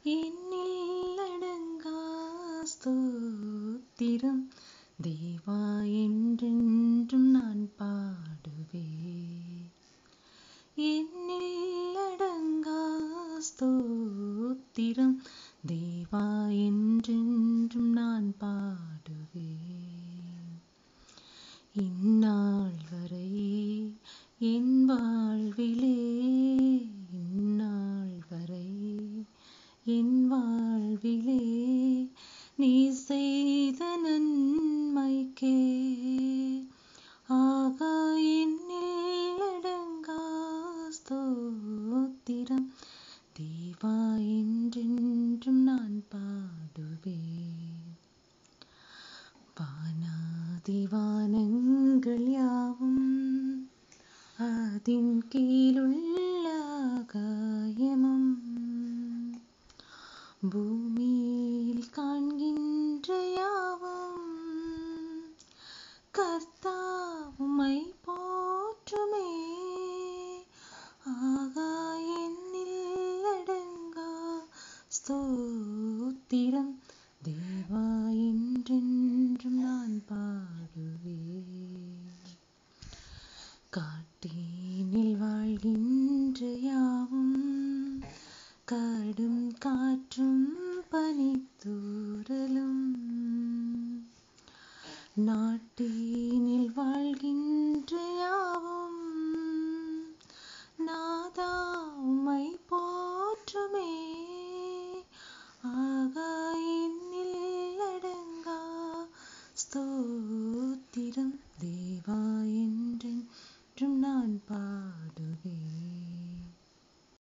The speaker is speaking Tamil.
என்னில் அடங்கா ஸ்தோத்திரம் தேவா என்றென்றும் நான் பாடுவேன் என்னில் அடங்கா ஸ்தோத்திரம் தேவா என்றென்றும் நான் பாடுவேன் இந்நாள் வரை என் வாழ்விலே இந்நாள் வரை என் வாழ்விலே நீ செய்த நன்மைக்கே ஆகா என்னில் அடங்கா ஸ்தோத்திரம் தேவா என்றென்றும் நான் பாடுவேன் வானாதிவானங்கள் யாவும் அதின் கீழுள்ள ஆகாயமும் பூமியில் காண்கின்ற யாவும் கர்த்தாவுமை போற்றுமே ஆகா என்னில் அடங்கா ஸ்தோத்திரம் தேவ